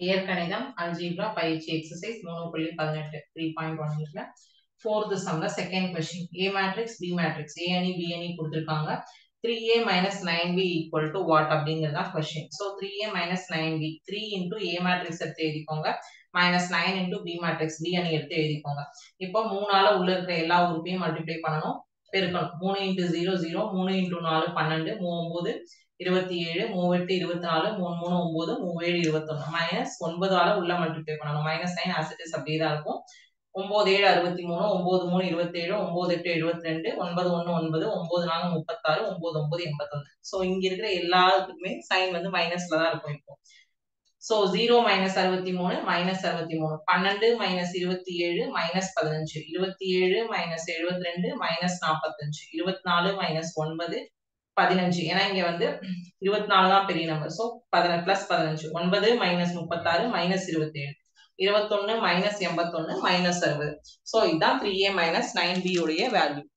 இயற்கணிதம் அல்ஜீப்ரா பயிற்சி எக்ஸசைஸ் மூணு புள்ளி பதினெட்டு த்ரீ பாயிண்ட் ஒன் எயிட்ல ஃபோர்த் சம்ல second question A matrix B matrix A அணி பி அணி கொடுத்துருக்காங்க three A minus nine B equal to what அப்படிங்கிறது தான் question so three A minus nine B three into A matrix எடுத்து எழுதிக்கோங்க minus nine into B matrix B அணி எடுத்து எழுதிக்கோங்க இப்போ மூணால உள்ள இருக்கிற எல்லா உறுப்பையும் மல்டிப்ளை பண்ணணும் பெருக்கணும் மூணு இன்ட்டு ஜீரோ ஜீரோ மூணு இன்டூ நாலு பன்னெண்டு மூணு இருபத்தி ஏழு மூவெட்டு இருபத்தி நாலு மூணு மூணு ஒன்பது மூவேழு இருபத்தொன்னு மைனஸ் ஒன்பதால உள்ள மல்டிப்ளை பண்ணணும் மைனஸ் நைன் ஆசிட்டிஸ் அப்படியே தான் இருக்கும் ஒன்பது ஏழு அறுபத்தி மூணு ஒன்பது மூணு இருபத்தி ஏழு ஒன்பது எட்டு எழுபத்தி ரெண்டு ஒன்பது ஒன்று ஒன்பது ஒன்பது நாலு முப்பத்தாறு ஒன்பது ஒன்பது எண்பத்தொன்னு ஸோ இங்க இருக்கிற எல்லாத்துக்குமே சைன் வந்து மைனஸ்ல தான் இருக்கும் இப்போ ஸோ ஜீரோ மைனஸ் அறுபத்தி மூணு மைனஸ் அறுபத்தி மூணு பன்னெண்டு மைனஸ் இருபத்தி ஏழு மைனஸ் பதினஞ்சு இருபத்தி ஏழு மைனஸ் எழுபத்தி ரெண்டு மைனஸ் நாற்பத்தஞ்சு இருபத்தி நாலு மைனஸ் ஒன்பது பதினஞ்சு ஏன்னா இங்க வந்து இருபத்தி நாலு தான் பெரிய நம்பர் ஸோ பதின பிளஸ் பதினஞ்சு ஒன்பது மைனஸ் முப்பத்தாறு மைனஸ் இருபத்தி ஏழு இருபத்தொன்னு மைனஸ் எண்பத்தொன்னு மைனஸ் அறுபது ஸோ இதுதான் three A minus nine B உடைய வேல்யூ